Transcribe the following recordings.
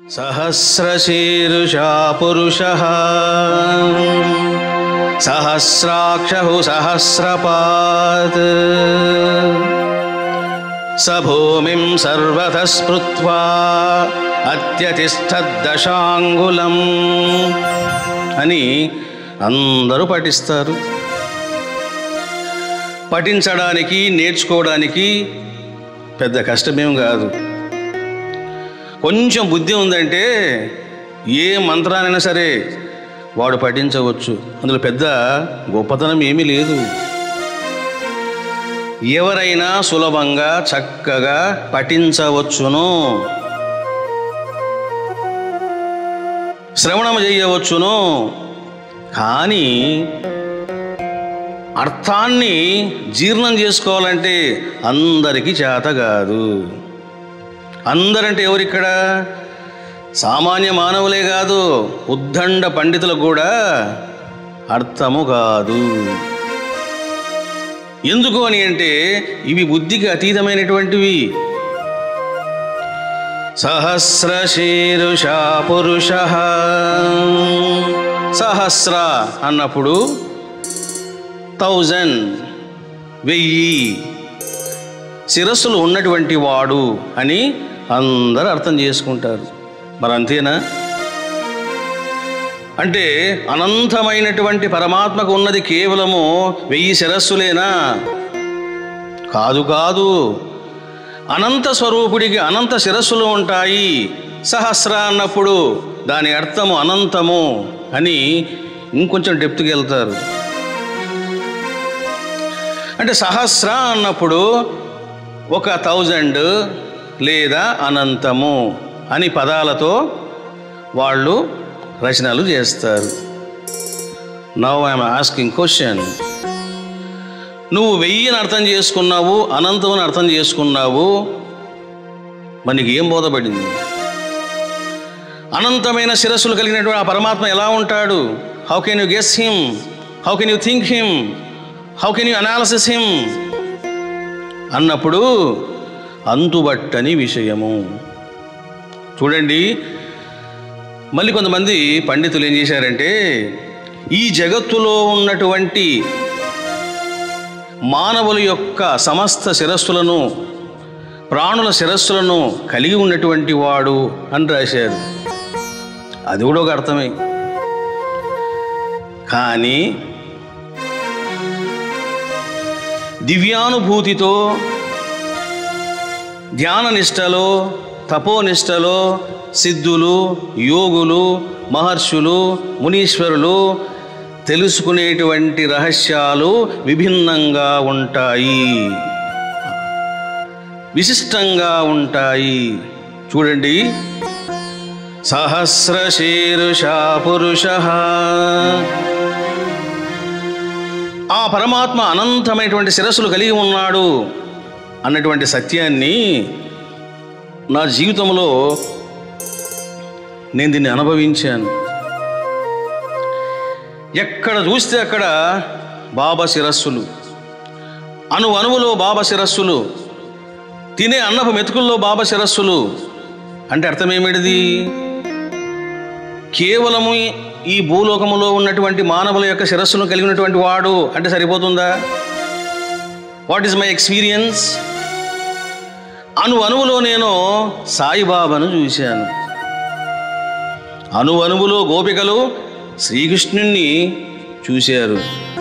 सहस्रशीर्षा पुरुषः सहस्राक्षः सहस्रपात् स भूमिं सर्वतः स्पृत्वा అత్యతిష్టదశాంగులం అని అందరూ పఠిస్తారు పఠించడానికి నేర్చుకోవడానికి పెద్ద కష్టమేం కాదు కొంచెం బుద్ధి ఉందంటే ఏ మంత్రానైనా సరే వాడు పఠించవచ్చు అందులో పెద్ద గొప్పతనం ఏమీ లేదు ఎవరైనా సులభంగా చక్కగా పఠించవచ్చును శ్రవణం చేయవచ్చును కానీ అర్థాన్ని జీర్ణం చేసుకోవాలంటే అందరికీ చేత కాదు అందరంటే ఎవరిక్కడ సామాన్య మానవులే కాదు ఉద్దండ పండితులకు కూడా అర్థము కాదు ఎందుకు అని అంటే ఇవి బుద్ధికి అతీతమైనటువంటివి సహస్రశీరుషా పురుష సహస్ర అన్నప్పుడు థౌజండ్ వెయ్యి శిరస్సులు ఉన్నటువంటి వాడు అని అందరూ అర్థం చేసుకుంటారు మరి అంతేనా అంటే అనంతమైనటువంటి పరమాత్మకు ఉన్నది కేవలము వెయ్యి శిరస్సులేనా కాదు కాదు అనంత స్వరూపుడికి అనంత శిరస్సులు ఉంటాయి సహస్ర అన్నప్పుడు దాని అర్థము అనంతము అని ఇంకొంచెం డెప్త్కి వెళ్తారు అంటే సహస్ర అన్నప్పుడు ఒక థౌజండ్ లేదా అనంతము అని పదాలతో వాళ్ళు రచనలు చేస్తారు నవ్ ఐఎమ్ ఆస్కింగ్ క్వశ్చన్ నువ్వు వెయ్యిని అర్థం చేసుకున్నావు అనంతమని అర్థం చేసుకున్నావు మరి నీకు ఏం బోధపడింది అనంతమైన శిరస్సులు కలిగినటువంటి ఆ పరమాత్మ ఎలా ఉంటాడు how can you guess him how can you think him how can you analysis him అన్నప్పుడు అంతుబట్టని విషయము చూడండి మళ్ళీ కొంతమంది పండితులు ఏం చేశారంటే ఈ జగత్తులో ఉన్నటువంటి మానవుల యొక్క సమస్త శిరస్సులను ప్రాణుల శిరస్సులను కలిగి ఉన్నటువంటి వాడు అని రాశారు అది కూడా ఒక అర్థమే కానీ దివ్యానుభూతితో ధ్యాన నిష్టలో తపోనిష్టలో సిద్ధులు యోగులు మహర్షులు మునీశ్వరులు తెలుసుకునేటువంటి రహస్యాలు విభిన్నంగా ఉంటాయి విశిష్టంగా ఉంటాయి చూడండి సహస్రశీరుషా పురుష ఆ పరమాత్మ అనంతమైనటువంటి శిరస్సులు కలిగి ఉన్నాడు అన్నటువంటి సత్యాన్ని నా జీవితంలో నేను దీన్ని అనుభవించాను ఎక్కడ చూస్తే అక్కడ బాబా శిరస్సులు అణు అణువులో బాబా శిరస్సులు తినే అన్నపు మెతుకుల్లో బాబా శిరస్సులు అంటే అర్థమేమిటిది కేవలము ఈ భూలోకములో ఉన్నటువంటి మానవుల యొక్క శిరస్సును కలిగినటువంటి వాడు అంటే సరిపోతుందా వాట్ ఈస్ మై ఎక్స్పీరియన్స్ అణు అణువులో నేను సాయిబాబాను చూశాను అణు అణువులో గోపికలు శ్రీకృష్ణుణ్ణి చూశారు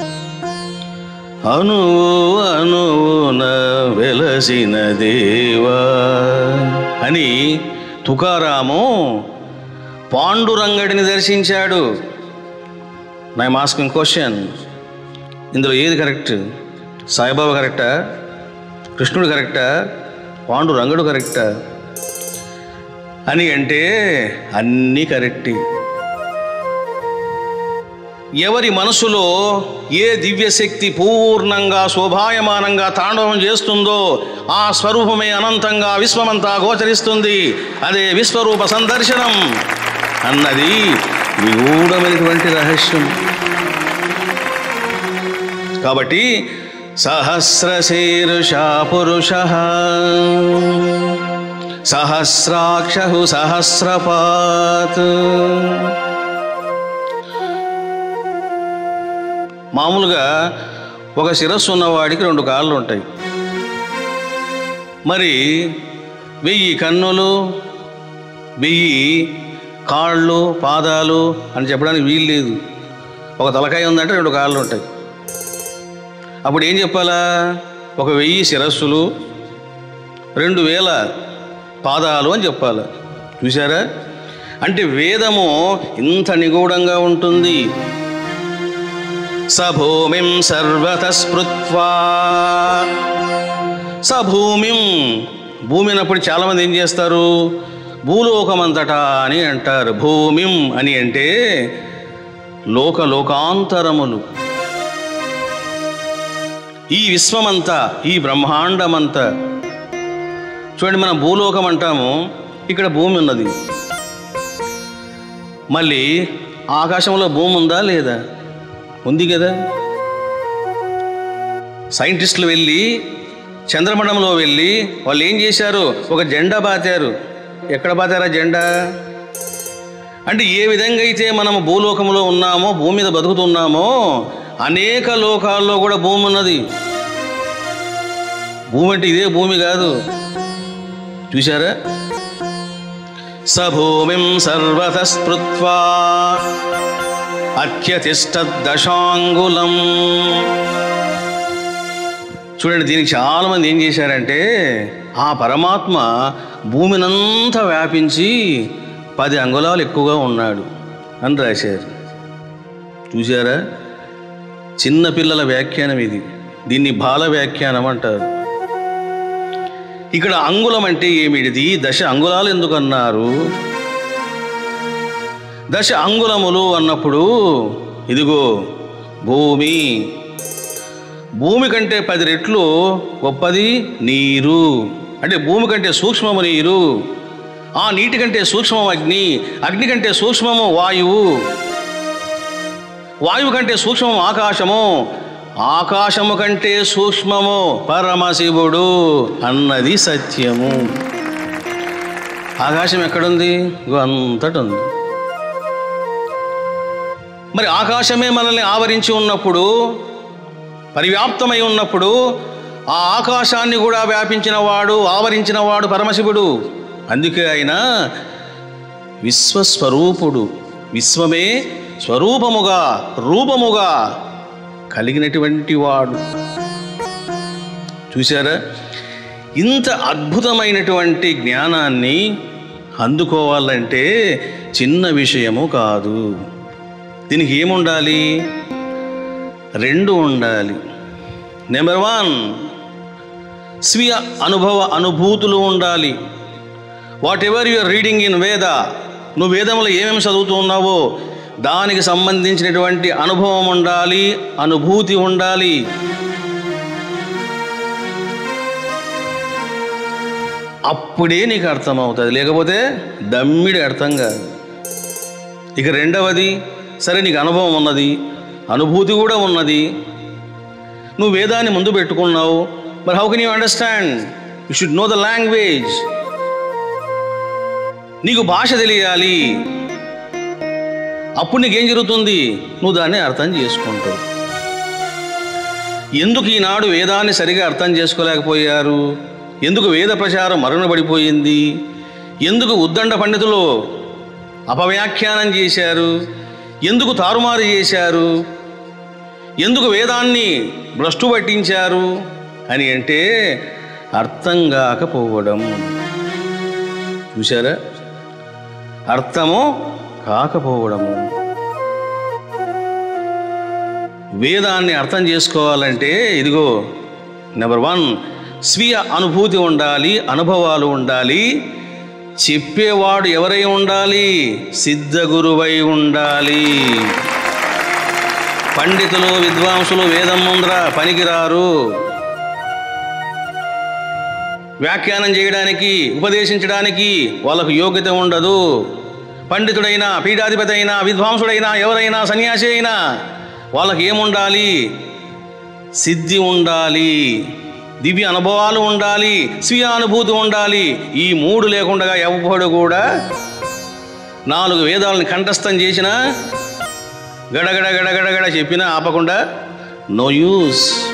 అనువు అనువున వెలసిన దేవా అని తుకారాము పాండురంగడిని దర్శించాడు నా మాస్కింగ్ క్వశ్చన్ ఇందులో ఏది కరెక్ట్ సాయిబాబా కరెక్టా కృష్ణుడు కరెక్టా పాండురంగడు కరెక్టా అని అంటే అన్నీ కరెక్టే ఎవరి మనసులో ఏ దివ్యశక్తి పూర్ణంగా శోభాయమానంగా తాండవం చేస్తుందో ఆ స్వరూపమే అనంతంగా విశ్వమంతా గోచరిస్తుంది అదే విశ్వరూప సందర్శనం అన్నది నిగూఢమైనటువంటి రహస్యం కాబట్టి సహస్రశీర్షా పురుష సహస్రాక్షు సహస్రపాత్ మామూలుగా ఒక శిరస్సు ఉన్నవాడికి రెండు కాళ్ళు ఉంటాయి మరి వెయ్యి కన్నులు వెయ్యి కాళ్ళు పాదాలు అని చెప్పడానికి వీలు లేదు ఒక తలకాయ ఉందంటే రెండు కాళ్ళు ఉంటాయి అప్పుడు ఏం చెప్పాలా ఒక వెయ్యి శిరస్సులు రెండు వేల పాదాలు అని చెప్పాలి చూసారా అంటే వేదము ఇంత నిగూఢంగా ఉంటుంది సభూమిం సర్వత స్మృత్వా సభూమిం భూమి అన్నప్పుడు చాలామంది ఏం చేస్తారు భూలోకమంతటా అని అంటారు భూమిం అని అంటే లోక లోకాంతరములు ఈ విశ్వమంతా ఈ బ్రహ్మాండమంతా చూడండి మనం భూలోకం అంటాము ఇక్కడ భూమి ఉన్నది మళ్ళీ ఆకాశంలో భూమి ఉందా లేదా ఉంది కదా సైంటిస్టులు వెళ్ళి చంద్రమండలంలో వెళ్ళి వాళ్ళు ఏం చేశారు ఒక జెండా బాతారు ఎక్కడ బాతారా జెండా అంటే ఏ విధంగా అయితే మనం భూలోకంలో ఉన్నామో భూమి మీద బతుకుతున్నామో అనేక లోకాల్లో కూడా భూమి ఉన్నది భూమి అంటే ఇదే భూమి కాదు చూశారా సభూమిం సర్వత స్పృత్వా అత్యతిష్టదశాంగులం చూడండి దీనికి చాలామంది ఏం చేశారంటే ఆ పరమాత్మ భూమినంతా వ్యాపించి పది అంగుళాలు ఎక్కువగా ఉన్నాడు అని రాశారు చూసారా చిన్న పిల్లల వ్యాఖ్యానం ఇది దీన్ని బాల వ్యాఖ్యానం అంటారు ఇక్కడ అంగుళం అంటే ఏమిటిది దశ అంగుళాలు ఎందుకు అన్నారు దశ అంగుళములు అన్నప్పుడు ఇదిగో భూమి భూమి కంటే పది రెట్లు గొప్పది నీరు అంటే భూమి కంటే సూక్ష్మము నీరు ఆ నీటి కంటే సూక్ష్మం అగ్ని అగ్ని కంటే సూక్ష్మము వాయువు వాయువు కంటే సూక్ష్మము ఆకాశము ఆకాశము కంటే సూక్ష్మము పరమశివుడు అన్నది సత్యము ఆకాశం ఎక్కడుంది ఇగో అంతటి ఉంది మరి ఆకాశమే మనల్ని ఆవరించి ఉన్నప్పుడు పరివ్యాప్తమై ఉన్నప్పుడు ఆ ఆకాశాన్ని కూడా వ్యాపించిన వాడు ఆవరించిన వాడు పరమశివుడు అందుకే ఆయన విశ్వస్వరూపుడు విశ్వమే స్వరూపముగా రూపముగా కలిగినటువంటి వాడు చూశారా ఇంత అద్భుతమైనటువంటి జ్ఞానాన్ని అందుకోవాలంటే చిన్న విషయము కాదు దీనికి ఏముండాలి రెండు ఉండాలి నెంబర్ వన్ స్వీయ అనుభవ అనుభూతులు ఉండాలి whatever your reading in Veda నువ్వు వేదంలో ఏమేమి చదువుతూ ఉన్నావో దానికి సంబంధించినటువంటి అనుభవం ఉండాలి అనుభూతి ఉండాలి అప్పుడే నీకు అర్థమవుతుంది లేకపోతే దమ్మిడి అర్థం కాదు ఇక రెండవది సరే నీకు అనుభవం ఉన్నది అనుభూతి కూడా ఉన్నది నువ్వు వేదాన్ని ముందు పెట్టుకున్నావు మరి how can you understand you should know the language నీకు భాష తెలియాలి అప్పుడు నీకేం జరుగుతుంది నువ్వు దాన్ని అర్థం చేసుకుంటావు ఎందుకు ఈనాడు వేదాన్ని సరిగా అర్థం చేసుకోలేకపోయారు ఎందుకు వేద ప్రచారం మరుగునబడిపోయింది ఎందుకు ఉద్దండ పండితులు అపవ్యాఖ్యానం చేశారు ఎందుకు తారుమారు చేశారు ఎందుకు వేదాన్ని భ్రష్టు పట్టించారు అని అంటే అర్థం కాకపోవడం చూసారా అర్థము కాకపోవడము వేదాన్ని అర్థం చేసుకోవాలంటే ఇదిగో నెంబర్ వన్ స్వీయ అనుభూతి ఉండాలి అనుభవాలు ఉండాలి చెప్పేవాడు ఎవరై ఉండాలి సిద్ధ గురువై ఉండాలి పండితులు విద్వాంసులు వేదం ముందర పనికిరారు వ్యాఖ్యానం చేయడానికి ఉపదేశించడానికి వాళ్ళకు యోగ్యత ఉండదు పండితుడైనా పీఠాధిపతి అయినా విద్వాంసుడైనా ఎవరైనా సన్యాసి అయినా వాళ్ళకి ఏముండాలి సిద్ధి ఉండాలి దివ్య అనుభవాలు ఉండాలి స్వీయ అనుభూతి ఉండాలి ఈ మూడు లేకుండా ఎవ్వడు కూడా నాలుగు వేదాలను కంఠస్థం చేసిన గడగడ గడగడగడ చెప్పినా ఆపకుండా నో యూస్